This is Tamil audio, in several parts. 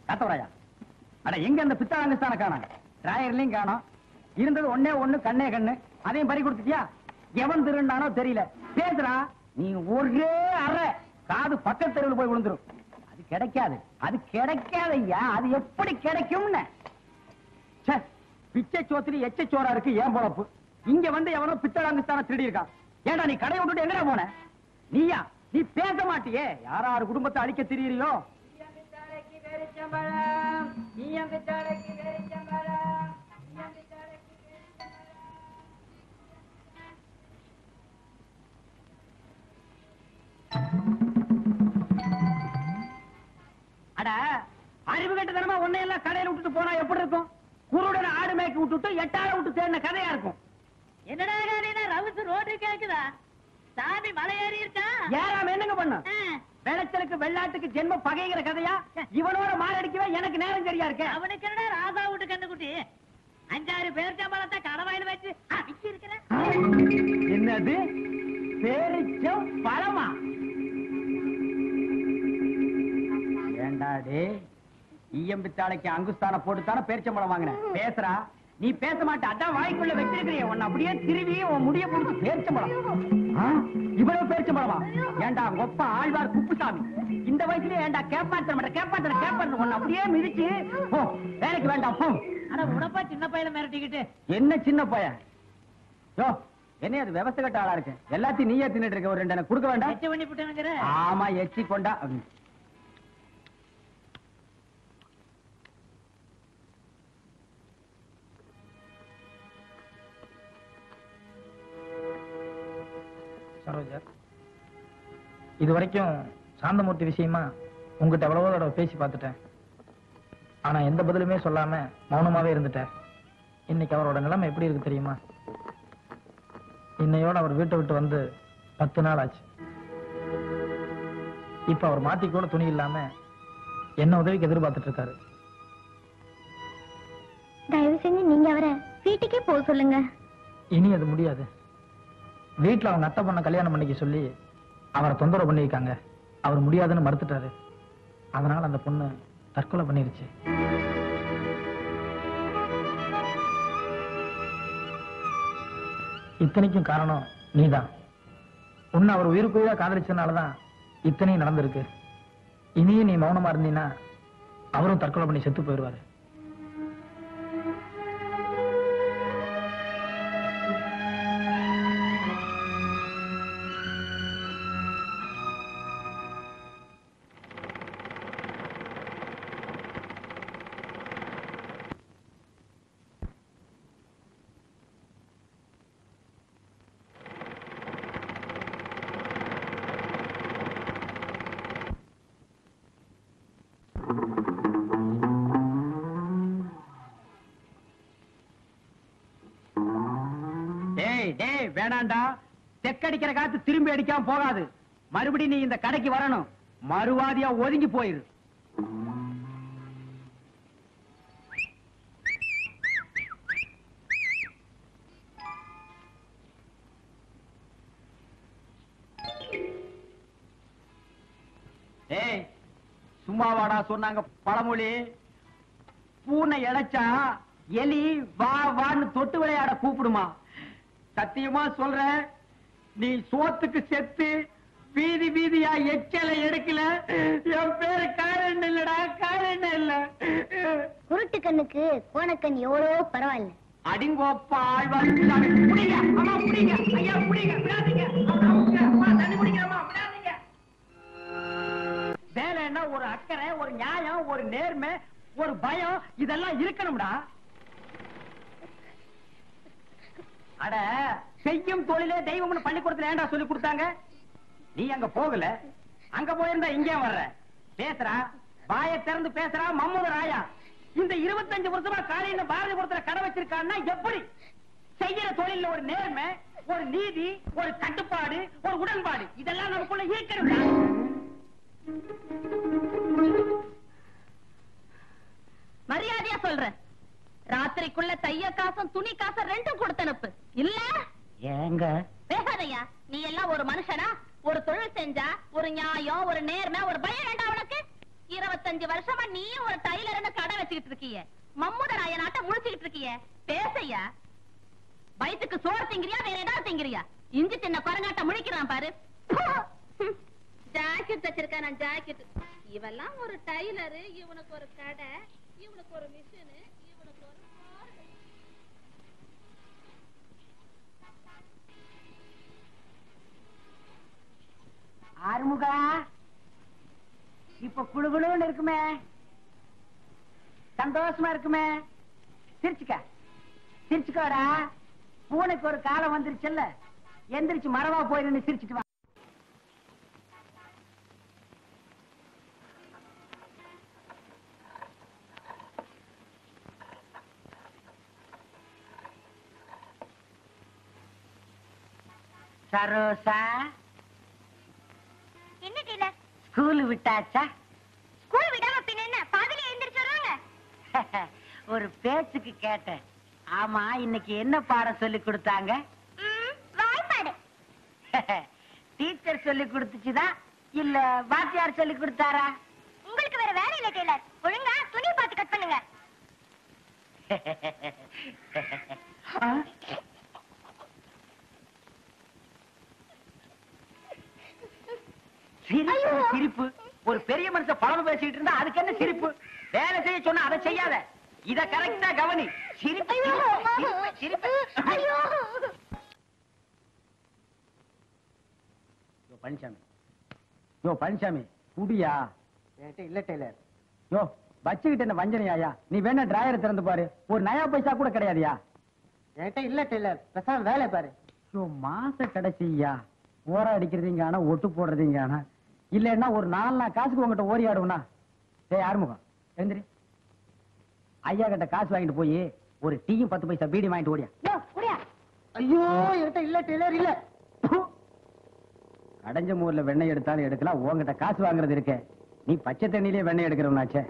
காத்தவராயா அட எங்க அந்த பித்தாளங்கஸ்தான காணோம் டிராயர்லயும் காணோம் இருந்தது ஒண்ணே ஒண்ணு கண்ணே கண்ணு அதையும் பறி கொடுத்துட்டியா எவன் திருண்டானோ தெரியல பேசுறா நீ ஒரே அறை காது பக்கத்து தெருவில் போய் விழுந்துரும் அது கிடைக்காது அது கிடைக்காது ஐயா அது எப்படி கிடைக்கும்னு ச்சே, பிச்சை சோத்திரி எச்ச சோறா இருக்கு ஏன் பொழப்பு இங்க வந்து எவனோ பித்தளாங்குஸ்தான திருடி இருக்கான் ஏன்டா நீ கடை விட்டுட்டு எங்கடா போன நீயா நீ பேச மாட்டியே யாராரு குடும்பத்தை அழிக்க திரியறியோ அட அறிவு கட்டுத்தனமா உன்னை எல்லாம் கடையில விட்டுட்டு போனா எப்படி இருக்கும் குருடன் ஆடு மேய்க்க விட்டுட்டு எட்டாயிரம் விட்டு தேடின கதையா இருக்கும் என்னடா காரினா ரவுசு ரோடு கேக்குதா சாமி மலை ஏறி இருக்கா ஏறாம என்னங்க பண்ண ஆ, வெளச்சலுக்கு வெள்ளாட்டுக்கு ஜென்ம பகைங்கிற கதையா இவனோட மாரடிக்கவே எனக்கு நேரம் சரியா இருக்க அவனுக்கு என்னடா ராசா வீட்டு கண்ணுக்குட்டி அஞ்சாறு பேர் சம்பளத்தை கடவாயில வச்சு அடிச்சு இருக்கிறேன் என்னது பேரிச்சம் பழமா ஏண்டா டே ஈயம்பித்தாளைக்கு அங்குஸ்தான போட்டு தானே பேரிச்சம்பழம் வாங்கினேன் பேசுறா நீ பேச மாட்ட அதான் வாய்க்குள்ள வச்சிருக்கிறிய உன்னை அப்படியே திருவி உன் முடிய புடிச்சு பேரிச்சம்பழம் ஆ, இவ்வளவு பேரிச்சம்பழமா ஏண்டா ஒப்ப ஆழ்வார் குப்புசாமி இந்த வயசுலயே ஏண்டா கேப்பாத்திர மாட்டேன் கேப்பாத்திர கேப்பாத்திர உன்னை அப்படியே மிதிச்சு போ வேலைக்கு வேண்டாம் போ ஆனா உனப்பா சின்ன பையல மிரட்டிக்கிட்டு என்ன சின்ன பையன் யோ என்ன அது விவசாய கட்ட ஆளா இருக்கு எல்லாத்தையும் நீயே தின்னுட்டு இருக்க ஒரு ரெண்டு எனக்கு கொடுக்க வேண்டாம் எச்ச பண்ணி விட்டுனுங்கிற ஆமா எச்சி கொண்டா ம். சரோஜா இது வரைக்கும் சாந்தமூர்த்தி விஷயமா உங்ககிட்ட எவ்வளவோ தடவை பேசி பார்த்துட்டேன் ஆனா எந்த பதிலுமே சொல்லாம மௌனமாவே இருந்துட்டேன் இன்னைக்கு அவரோட நிலைமை எப்படி இருக்கு தெரியுமா இன்னையோட அவர் வீட்டை விட்டு வந்து பத்து நாள் ஆச்சு இப்ப அவர் மாத்தி கூட துணி இல்லாம என்ன உதவிக்கு எதிர்பார்த்துட்டு இருக்காரு தயவு செஞ்சு நீங்க அவரை வீட்டுக்கே போக சொல்லுங்க இனி அது முடியாது வீட்டுல அவங்க அத்தை பொண்ணை கல்யாணம் பண்ணிக்க சொல்லி அவரை தொந்தரவு பண்ணியிருக்காங்க அவர் முடியாதுன்னு மறுத்துட்டாரு அதனால அந்த பொண்ணு தற்கொலை பண்ணிருச்சு இத்தனைக்கும் காரணம் நீதான் உன்னை அவர் உயிருக்குயிரா காதலிச்சதுனாலதான் இத்தனையும் நடந்திருக்கு இனியும் நீ மௌனமா இருந்தீன்னா அவரும் தற்கொலை பண்ணி செத்து போயிடுவாரு டேய் டேய் வேணாண்டா தெக்கடிக்கிற காத்து திரும்பி அடிக்காம போகாது மறுபடியும் நீ இந்த கடைக்கு வரணும் மறுவாதியா ஒதுங்கி போயிரு ஏய் சும்மாவாடா சொன்னாங்க பழமொழி பூனை இழைச்சா எலி வா வான்னு தொட்டு விளையாட கூப்பிடுமா சத்தியமா சொல்றேன் நீ சோத்துக்கு செத்து வீதி வீதியா எச்சலை எடுக்கல என் பேரு காரணம் இல்லடா காரணம் இல்ல குருட்டு கண்ணுக்கு கோணக்கண் எவ்வளவோ பரவாயில்ல அடிங்கோப்பா ஆழ்வார் சாமி. புடிங்க, அம்மா, புடிங்க. ஐயா, புடிங்க, விடாதீங்க. அம்மா, விடுங்க. அம்மா, தண்ணி குடிக்கிறேம்மா, விடாதீங்க. வேலைன்னா ஒரு அக்கறை ஒரு நியாயம் ஒரு நேர்மை ஒரு பயம் இதெல்லாம் இருக்கணும்டா அட செய்யும் தொழிலே தெய்வம்னு பள்ளிக்கூடத்துல ஏன்டா சொல்லி கொடுத்தாங்க நீ அங்க போகல அங்க போயிருந்தா இங்கே வர்ற பேசுறா வாயை திறந்து பேசுறா மம்முத ராயா இந்த இருபத்தஞ்சு வருஷமா காலையில பாரதிபுரத்துல கடை வச்சிருக்கான்னா எப்படி செய்யற தொழில்ல ஒரு நேர்மை ஒரு நீதி ஒரு கட்டுப்பாடு ஒரு உடன்பாடு இதெல்லாம் நமக்குள்ள இருக்கணும்டா மரியாதையா சொல்றேன் ராத்திரிக்குள்ள தைய காசும் துணி காசும் ரெண்டும் கொடுத்தனுப்பு இல்ல ஏங்க பேசாதையா நீ எல்லாம் ஒரு மனுஷனா ஒரு தொழில் செஞ்சா ஒரு நியாயம் ஒரு நேர்மை ஒரு பயம் வேண்டாம் உனக்கு இருபத்தஞ்சு வருஷமா நீயும் ஒரு தைல பேசிக்கிட்டு இருக்கிய மம்முத நாயனாட்ட முழிச்சுக்கிட்டு இருக்கிய பேசையா வயிற்றுக்கு சோறு திங்கிறியா வேற ஏதாவது திங்கிறியா இஞ்சி சின்ன குரங்காட்ட முழிக்கிறான் பாரு ஜாக்கெட் வச்சிருக்கேன் நான் ஜாக்கெட் இவெல்லாம் ஒரு டைலரு இவனுக்கு ஒரு கடை இவனுக்கு ஒரு மிஷினு இவனுக்கு ஒரு போர்டு. ஆறுமுகா இப்ப குழுகுழுன்னு இருக்குமே சந்தோஷமா இருக்குமே சிரிச்சுக்க சிரிச்சுக்கோடா பூனைக்கு ஒரு காலம் வந்துருச்சுல்ல எந்திரிச்சு மரவா போய் நின்னு சிரிச்சுட்டு வா சரோசா என்ன டீலர் ஸ்கூல் விட்டாச்சா ஸ்கூல் விடாம பின்ன என்ன பாதியில எழுந்திரிச்சு வருவாங்க ஒரு பேச்சுக்கு கேட்டேன் ஆமா இன்னைக்கு என்ன பாடம் சொல்லி கொடுத்தாங்க ம், வாய்ப்பாடு டீச்சர் சொல்லி கொடுத்துச்சுதா இல்ல வாத்தியார் சொல்லி கொடுத்தாரா உங்களுக்கு வேற வேலை இல்ல டீலர் ஒழுங்கா துணி பார்த்து கட் பண்ணுங்க சிரிப்பு ஐயோ. சிரிப்பு ஒரு பெரிய மனுஷன் பழம் பேசிட்டு இருந்தா அதுக்கு என்ன சிரிப்பு வேலை செய்ய சொன்னா அதை செய்யாத இத கரெக்டா கவனி சிரிப்பு ஐயோ சிரிப்பு, சிரிப்பு சிரிப்பு ஐயோ யோ பழனிசாமி யோ பழனிசாமி குடியா இல்ல டெய்லர் யோ வச்சுக்கிட்டு என்ன வஞ்சனையாயா நீ வேணா டிராயரை திறந்து பாரு ஒரு நயா பைசா கூட கிடையாதுயா என்கிட்ட இல்ல டெய்லர் பேசாம வேலை பாரு யோ மாச கடைசியா ஓர அடிக்கிறதீங்க ஆனா ஒட்டு போடுறதீங்க ஆனா இல்லன்னா ஒரு நாலு நாள் காசுக்கு உங்ககிட்ட ஓரி ஆடுவனா டேய் ஆறுமுகம் எழுந்திரி ஐயா கிட்ட காசு வாங்கிட்டு போய் ஒரு டீயும் பத்து பைசா பீடி வாங்கிட்டு ஓடியா யோ குடியா ஐயோ என்கிட்ட இல்ல டெய்லர் இல்ல ப்பு. கடைஞ்ச மூர்ல வெண்ணெய் எடுத்தாலும் எடுக்கலாம் உன்கிட்ட காசு வாங்குறது இருக்கே நீ பச்சை தண்ணியிலே வெண்ணெய் எடுக்கிறவனாச்சே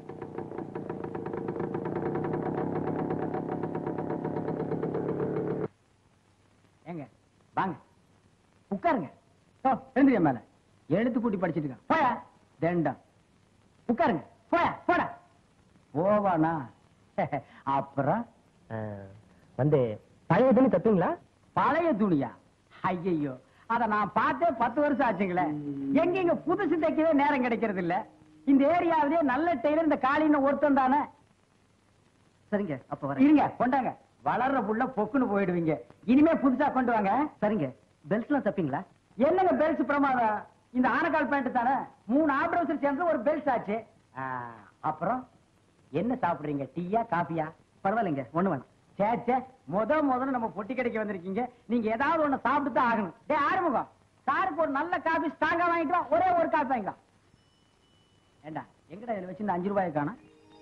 ஏங்க வாங்க உட்காருங்க ஓ எழுந்திரியா மேல எழுத்து கூட்டி படிச்சிட்டு இருக்க போயா தண்டம் உட்காருங்க போயா போடா போவானா அப்புறம் வந்து பழைய துணி தப்பீங்களா பழைய துணியா ஐயையோ அத நான் பார்த்தே பத்து வருஷம் ஆச்சுங்களே எங்கெங்க புதுசு தைக்கவே நேரம் கிடைக்கிறது இல்ல இந்த ஏரியாவிலே நல்ல டெய்லர் இந்த காலின்னு ஒருத்தன் தானே சரிங்க அப்ப வரேன் இருங்க கொண்டாங்க வளர்ற புள்ள பொக்குன்னு போயிடுவீங்க இனிமே புதுசா கொண்டு வாங்க சரிங்க பெல்ட் எல்லாம் தப்பீங்களா என்னங்க பெல்ஸ் பிரமாதம் இந்த ஆனக்கால் பேண்ட் தானே மூணு ஆப்ரவுசர் சேர்ந்து ஒரு பெல்ஸ் ஆச்சு ஆ, அப்புறம் என்ன சாப்பிடுறீங்க டீயா காபியா பரவாயில்லைங்க ஒண்ணு வேணாம் சே சே முத முதல்ல நம்ம பொட்டி கடைக்கு வந்திருக்கீங்க நீங்க ஏதாவது ஒண்ணு சாப்பிட்டு தான் ஆகணும் டேய் ஆறுமுகம் சாருக்கு ஒரு நல்ல காபி ஸ்ட்ராங்கா வாங்கிட்டு வா ஒரே ஒரு காபி வாங்கிக்கலாம் ஏண்டா எங்கடா இதுல வச்சு இந்த அஞ்சு ரூபாய் காணோம்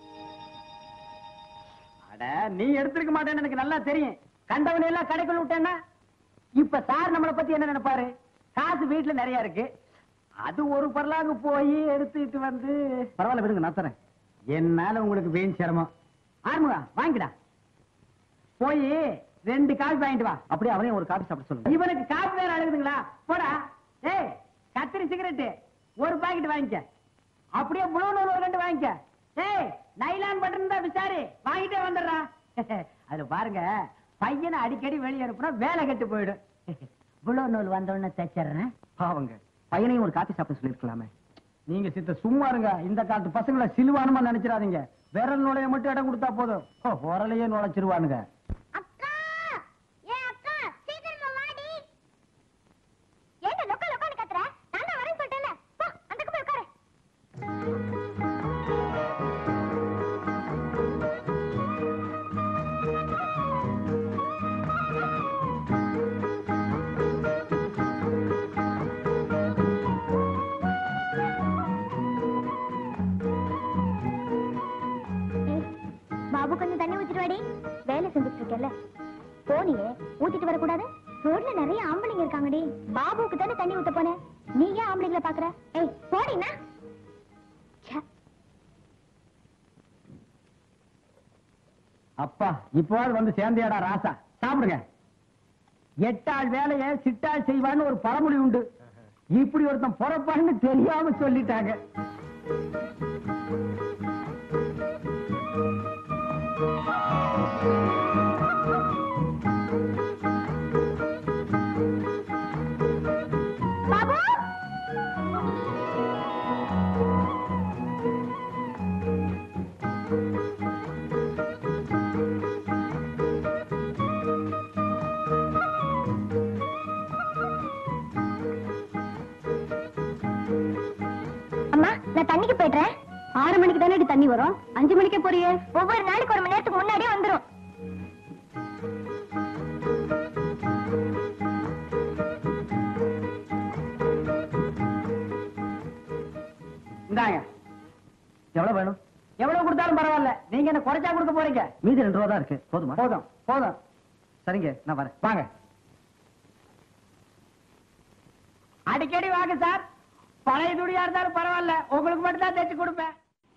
அட நீ எடுத்திருக்க மாட்டேன்னு எனக்கு நல்லா தெரியும் கண்டவனை எல்லாம் கடைக்குள்ள விட்டேன்னா இப்ப சார் நம்மளை பத்தி என்ன நினைப்பாரு காசு வீட்டுல நிறைய இருக்கு அது ஒரு பரலாங்க போய் எடுத்துட்டு வந்து பரவாயில்ல விடுங்க நான் தரேன் என்னால உங்களுக்கு வீண் சிரமம் ஆறுமுகா வாங்கிடா போய் ரெண்டு காபி வாங்கிட்டு வா அப்படியே அவனையும் ஒரு காபி சாப்பிட சொல்லுங்க இவனுக்கு காபி வேற அழுகுதுங்களா போடா ஏய் கத்திரி சிகரெட் ஒரு பாக்கெட் வாங்கிக்க அப்படியே ப்ளூ நூல் ஒரு ரெண்டு வாங்கிக்க ஏய் நைலான் பட்டன் தான் விசாரி வாங்கிட்டே வந்துடுறா அது பாருங்க பையனை அடிக்கடி வெளியே அனுப்புனா வேலை கெட்டு போயிடும் ப்ளூ நூல் வந்தோடனே தைச்சிடுறேன் பாவங்க பையனையும் ஒரு காபி சாப்பிட சொல்லிருக்கலாமே நீங்க சித்த சும்மா இருங்க இந்த காலத்து பசங்களை சிலுவானுமா நினைச்சிடாதீங்க விரல் நுழைய மட்டும் இடம் கொடுத்தா போதும் ஓ, உரலையே நுழைச்சிருவானுங்க அக்கா ஏ அக்கா சீக்கிரமா வாடி ஏன்டா லொக்க லொக்கன்னு கத்துற நான் தான் வரேன்னு சொல்லிட்டேன்ல போ அந்த போய் உட்காரு ஏய், பாபு கொஞ்சம் தண்ணி ஊத்திட்டு வாடி வேலை செஞ்சுட்டு இருக்கல போனியே ஊத்திட்டு வரக்கூடாது ரோட்ல நிறைய ஆம்பளைங்க இருக்காங்கடி பாபுவுக்கு தானே தண்ணி ஊத்த போனேன் நீ ஏன் ஆம்பளைங்களை பாக்குற ஏய் போடினா அப்பா இப்போது வந்து சேர்ந்தியாடா ராசா சாப்பிடுங்க எட்டாள் வேலையை சிட்டாள் செய்வான்னு ஒரு பழமொழி உண்டு இப்படி ஒருத்தன் பொறப்பான்னு தெரியாம சொல்லிட்டாங்க பாபு அம்மா நான் தண்ணிக்கு போயிடுறேன் ஆறு மணிக்கு தானே தண்ணி வரும் அஞ்சு மணிக்கே போறியே ஒவ்வொரு நாளைக்கு ஒரு மணி நேரத்துக்கு முன்னாடியே வந்துரும் இந்தாங்க எவ்வளவு வேணும் எவ்வளவு கொடுத்தாலும் பரவாயில்ல நீங்க என்ன குறைச்சா கொடுக்க போறீங்க மீதி ரெண்டு ரூபா தான் இருக்கு போதுமா போதும் போதும் சரிங்க நான் வரேன் வாங்க அடிக்கடி வாங்க சார் பழைய துணியா இருந்தாலும் பரவாயில்ல உங்களுக்கு மட்டும் தான் தைச்சு கொடுப்பேன்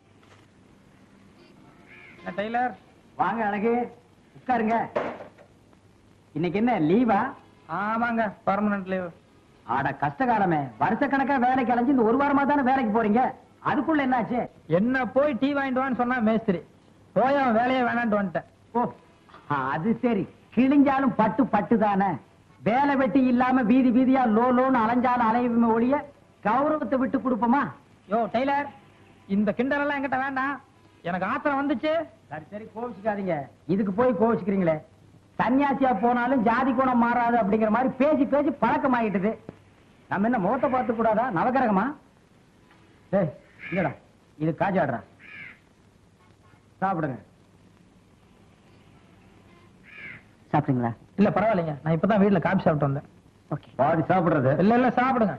என்ன டெய்லர் வாங்க அழகு உட்காருங்க இன்னைக்கு என்ன லீவா ஆமாங்க பர்மனன்ட் லீவ் ஆட கஷ்டகாலமே வருஷக்கணக்கா வேலைக்கு அலைஞ்சு இந்த ஒரு வாரமா தானே வேலைக்கு போறீங்க அதுக்குள்ள என்னாச்சு என்ன போய் டீ வாங்கிட்டு வான்னு சொன்னா மேஸ்திரி போய் அவன் வேலையே வேணான்ட்டு வந்துட்டேன் ஓ அது சரி கிழிஞ்சாலும் பட்டு பட்டு தானே வேலை வெட்டி இல்லாம வீதி வீதியா லோ லோன்னு அலைஞ்சாலும் அலையுமே ஒழிய கௌரவத்தை விட்டு கொடுப்போமா யோ டெய்லர் இந்த கிண்டலெல்லாம் என்கிட்ட வேண்டாம் எனக்கு ஆத்திரம் வந்துச்சு சரி சரி கோவிச்சுக்காதீங்க இதுக்கு போய் கோவிச்சுக்கிறீங்களே சன்னியாசியா போனாலும் ஜாதி குணம் மாறாது அப்படிங்கிற மாதிரி பேசி பேசி பழக்கமாயிட்டுது நம்ம என்ன முகத்தை பார்த்து கூடாதா நவகிரகமா ஏய் இல்லடா இது காஜாடுறா சாப்பிடுங்க சாப்பிட்டீங்களா இல்ல பரவாயில்லைங்க நான் இப்பதான் வீட்டுல காபி சாப்பிட்டு வந்தேன் ஓகே பாதி சாப்பிடுறது இல்ல இல்ல சாப்பிடுங்க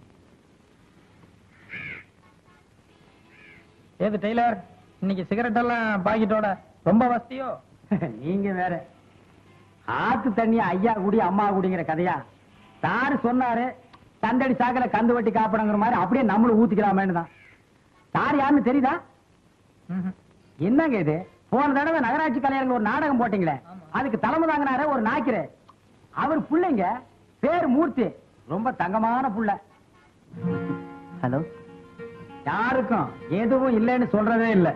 ஏது டெய்லர் இன்னைக்கு சிகரெட் எல்லாம் பாக்கெட்டோட ரொம்ப வசதியோ நீங்க வேற ஆத்து தண்ணி ஐயா குடி அம்மா குடிங்கிற கதையா சாரு சொன்னாரு தந்தடி சாக்கல கந்து வட்டி காப்பிடங்கிற மாதிரி அப்படியே நம்மளும் ஊத்திக்கலாமேன்னு தான் சார் யாருன்னு தெரியுதா ம்ஹும். என்னங்க இது போன தடவை நகராட்சி கலைஞர்கள் ஒரு நாடகம் போட்டீங்களே ஆமா. அதுக்கு தலைமை தாங்கினாரு ஒரு நாய்க்கரு அவர் புள்ளைங்க பேர் மூர்த்தி ரொம்ப தங்கமான புள்ள ஹலோ யாருக்கும் எதுவும் இல்லைன்னு சொல்றதே இல்ல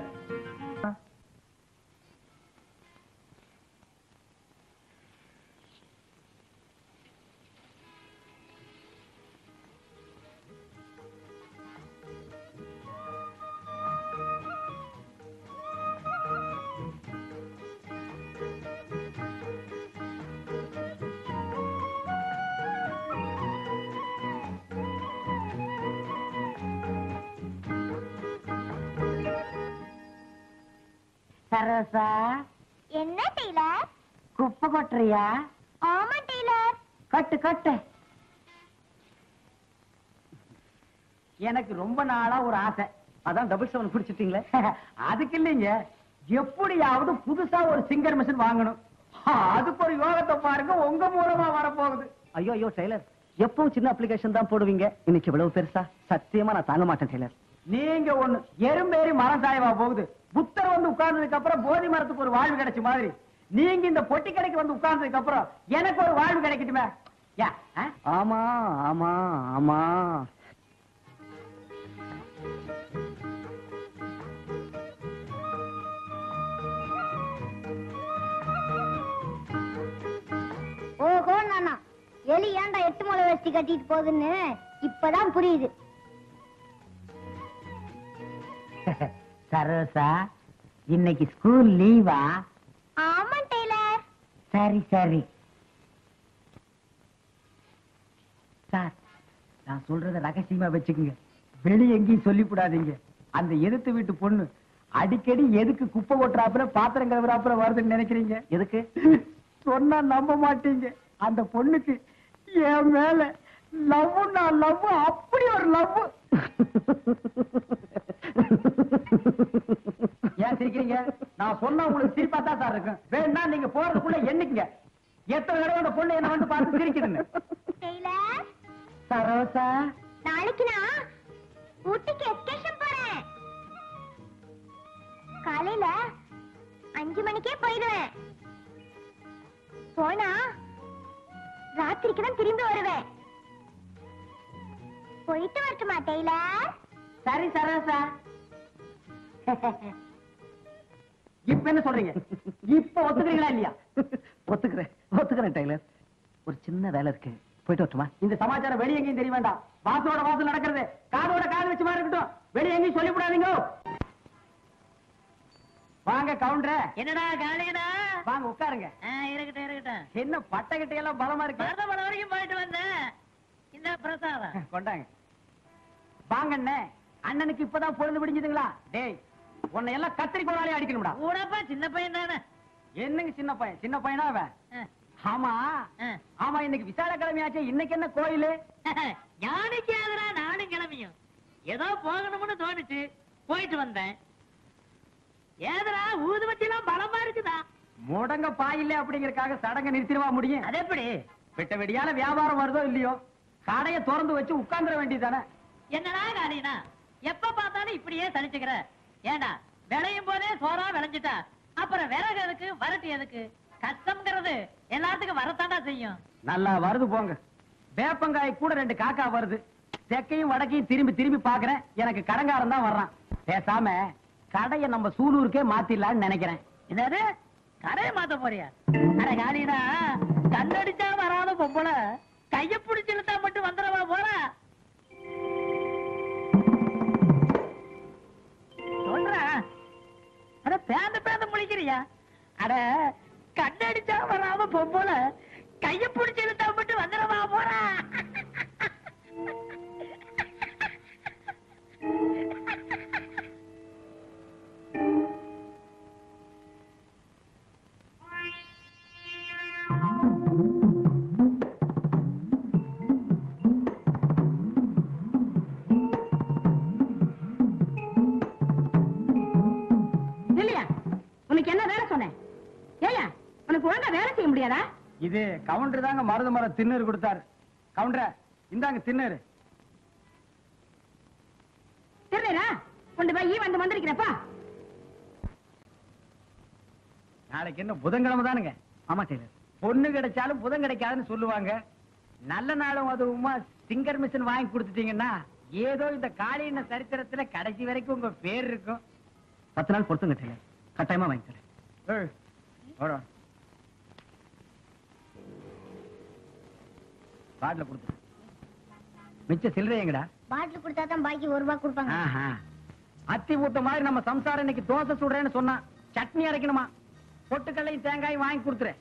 சரோசா என்ன டெய்லர் குப்பை கொட்டுறியா ஆமா டெய்லர் கட்டு கட்டு எனக்கு ரொம்ப நாளா ஒரு ஆசை அதான் டபுள் செவன் குடிச்சிட்டீங்களே அதுக்கு இல்லைங்க எப்படியாவது புதுசா ஒரு சிங்கர் மிஷின் வாங்கணும் அதுக்கு ஒரு யோகத்தை பாருங்க உங்க மூலமா வரப்போகுது ஐயோ ஐயோ டெய்லர் எப்பவும் சின்ன அப்ளிகேஷன் தான் போடுவீங்க இன்னைக்கு இவ்வளவு பெருசா சத்தியமா நான் தாங்க மாட்டேன் டெய்லர் நீங்க ஒண்ணு எறும்பேறி மரம் சாயவா போகுது புத்தர் வந்து உட்கார்ந்ததுக்கு அப்புறம் போதி மரத்துக்கு ஒரு வாழ்வு கிடைச்ச மாதிரி நீங்க இந்த பொட்டி கடைக்கு வந்து உட்கார்ந்ததுக்கு அப்புறம் எனக்கு ஒரு வாழ்வு கிடைக்கட்டுமே யா, ஆ? ஆமா ஆமா ஆமா ஓஹோ நானா எலி ஏன்டா எட்டு முளை வச்சு கட்டிட்டு போகுதுன்னு இப்பதான் புரியுது சரோசா இன்னைக்கு ஸ்கூல் லீவா ஆமா டெய்லர் சரி சரி சார் நான் சொல்றத ரகசியமா வச்சுக்குங்க வெளிய எங்கேயும் சொல்லிவிடாதீங்க அந்த எதிர்த்து வீட்டு பொண்ணு அடிக்கடி எதுக்கு குப்பை கொட்டுறாப்புல பாத்திரம் கழுவுறாப்புல வருதுன்னு நினைக்கிறீங்க எதுக்கு சொன்னா நம்ப மாட்டீங்க அந்த பொண்ணுக்கு என் மேல லவ் நான் லவ் அப்படி ஒரு லவ் ஏன் சிரிக்கிறீங்க நான் சொன்னா உங்களுக்கு சிரிப்பா தான் சார் இருக்கும் வேணா நீங்க போறதுக்குள்ள என்னைக்குங்க எத்தனை தடவை அந்த பொண்ணு என்ன வந்து பார்த்து சிரிக்குதுன்னு டெய்லர் சரோசா நாளைக்கு நான் ஊட்டிக்கு எஸ்கேஷன் போறேன் காலையில அஞ்சு மணிக்கே போயிடுவேன் போனா ராத்திரிக்கு தான் திரும்பி வருவேன் போயிட்டு வரட்டுமா டெய்லர் சரி சரோசா இப்ப என்ன சொல்றீங்க இப்ப ஒத்துக்கிறீங்களா இல்லையா ஒத்துக்கிறேன் ஒத்துக்கிறேன் டெய்லர் ஒரு சின்ன வேலை இருக்கு போயிட்டு வரட்டுமா இந்த சமாச்சாரம் வெளிய எங்கேயும் தெரிய வேண்டாம் வாசலோட வாசல் நடக்கிறது காதோட காது வச்சு மாதிரி இருக்கட்டும் வெளிய எங்கேயும் சொல்லிவிடாதீங்க வாங்க கவுண்டரே என்னடா காலையடா வாங்க உட்காருங்க இருக்கட்டும் இருக்கட்டும் என்ன பட்டகிட்ட எல்லாம் பலமா இருக்கு மருதமலை வரைக்கும் போயிட்டு வந்தேன் இந்த பிரசாதம் கொண்டாங்க வாங்க அண்ணே அண்ணனுக்கு இப்பதான் பொழுது விடிஞ்சதுங்களா டேய் உன்னை எல்லாம் கத்திரி கோலாலே அடிக்கணும்டா ஊடப்பா சின்ன பையன் தானே என்னங்க சின்ன பையன் சின்ன பையனா அவன் ஆமா ஆ. ஆமா இன்னைக்கு விசால கிழமையாச்சே இன்னைக்கு என்ன கோயிலு யானைக்கு ஆகுறா நானும் கிளம்பியும் ஏதோ போகணும்னு தோணுச்சு போயிட்டு வந்தேன் ஏதுடா ஊதுபத்தி எல்லாம் பலமா இருக்குதா முடங்க பாயில்ல அப்படிங்கறக்காக சடங்க நிறுத்திடுவா முடியும் அது எப்படி விட்ட வெடியால வியாபாரம் வருதோ இல்லையோ கடைய திறந்து வச்சு உட்கார்ந்துட வேண்டியதானே என்னடா காளினா எப்ப பார்த்தாலும் இப்படியே சலிச்சுக்கிற ஏண்டா விளையும் போதே சோறா விளைஞ்சிட்டா அப்புறம் விறகு எதுக்கு வரட்டு எதுக்கு கஷ்டம்ங்கிறது எல்லாத்துக்கும் வரத்தாண்டா செய்யும் நல்லா வருது போங்க வேப்பங்காய் கூட ரெண்டு காக்கா வருது தெக்கையும் வடக்கையும் திரும்பி திரும்பி பாக்குறேன் எனக்கு கடங்காரன் தான் வர்றான் பேசாம கடைய நம்ம சூலூருக்கே மாத்திடலாம்னு நினைக்கிறேன் என்னது கடையை மாத்த போறியா அட காளினா கண்ணடிச்சா வராத பொம்பளை கைய பிடிச்சு இழுத்தா மட்டும் வந்துடவா போற சொல்றேன் அட பேந்த பேந்த முழிக்கிறியா அட கண்ணடிச்சா வராம பொம்பளை கைய பிடிச்சு இழுத்தா மட்டும் வந்துடவா போற இல்லையா உனக்கு என்ன வேலை சொன்னேன் ஏயா உனக்கு ஒழுங்கா வேலை செய்ய முடியாதா இது கவுண்டர் தாங்க மருது மரம் திண்ணூறு கொடுத்தாரு கவுண்டர இந்தாங்க திண்ணூறு தெரியலா கொண்டு போய் வந்து வந்திருக்கிறப்பா நாளைக்கு என்ன புதன்கிழமை தானுங்க ஆமா டெய்லர் பொண்ணு கிடைச்சாலும் புதன் கிடைக்காதுன்னு சொல்லுவாங்க நல்ல நாளும் அதுவுமா சிங்கர் மிஷின் வாங்கி கொடுத்துட்டீங்கன்னா ஏதோ இந்த காளியின சரித்திரத்துல கடைசி வரைக்கும் உங்க பேர் இருக்கும் பத்து நாள் பொறுத்துங்க டெய்லர் கட்டாயமா வாங்கி தரேன் ஏய், வாடா. காட்டுல கொடுத்து மிச்ச சில்லறை எங்கடா பாட்டில் கொடுத்தா தான் பாக்கி ஒரு ரூபாய் கொடுப்பாங்க ஆஹா. அத்தி ஊட்ட மாதிரி நம்ம சம்சாரம் இன்னைக்கு தோசை சுடுறேன்னு சொன்னா சட்னி அரைக்கணுமா பொட்டுக்கல்லையும் தேங்காயும் வாங்கி கொடுத்துறேன்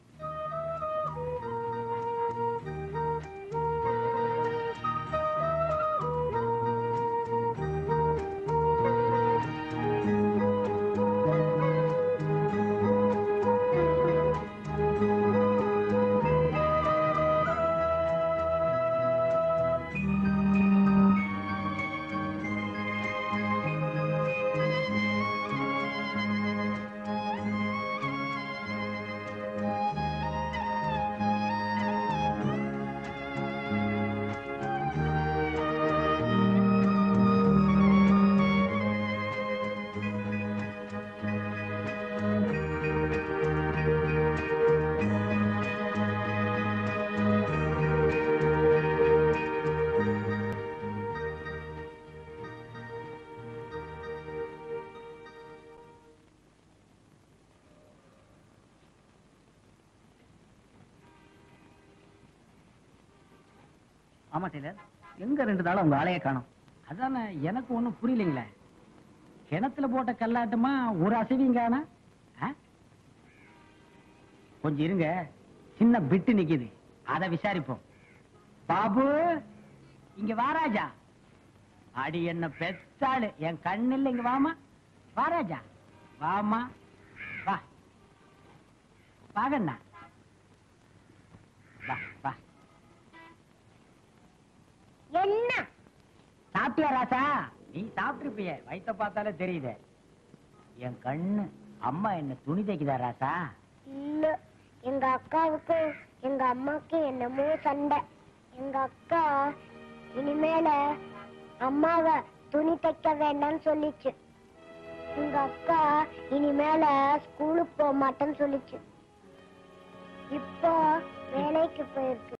ஆமா டெய்லர் எங்க ரெண்டு நாளா உங்க ஆளைய காணோம் அதானே எனக்கு ஒண்ணும் புரியலைங்களே கிணத்துல போட்ட கல்லாட்டமா ஒரு அசைவியும் காணா ஆ? கொஞ்சம் இருங்க சின்ன பிட்டு நிக்குது அத விசாரிப்போம் பாபு இங்க வாராஜா அடி என்ன பெத்தாளு என் கண்ணில் இங்க வாமா வாராஜா வாமா வா வாகண்ணா வா வா என்ன சாப்பிட்டியா ராசா நீ சாப்பிட்டிருப்பிய வயித்த பார்த்தாலே தெரியுதே என் கண்ணு அம்மா என்ன துணி தைக்குதா ராசா இல்ல எங்க அக்காவுக்கு எங்க அம்மாக்கு என்னமோ சண்டை எங்க அக்கா இனிமேல அம்மாவை துணி தைக்க வேண்டாம்னு சொல்லிச்சு எங்க அக்கா இனிமேல ஸ்கூலுக்கு போக மாட்டேன்னு சொல்லிச்சு இப்போ வேலைக்கு போயிருக்கு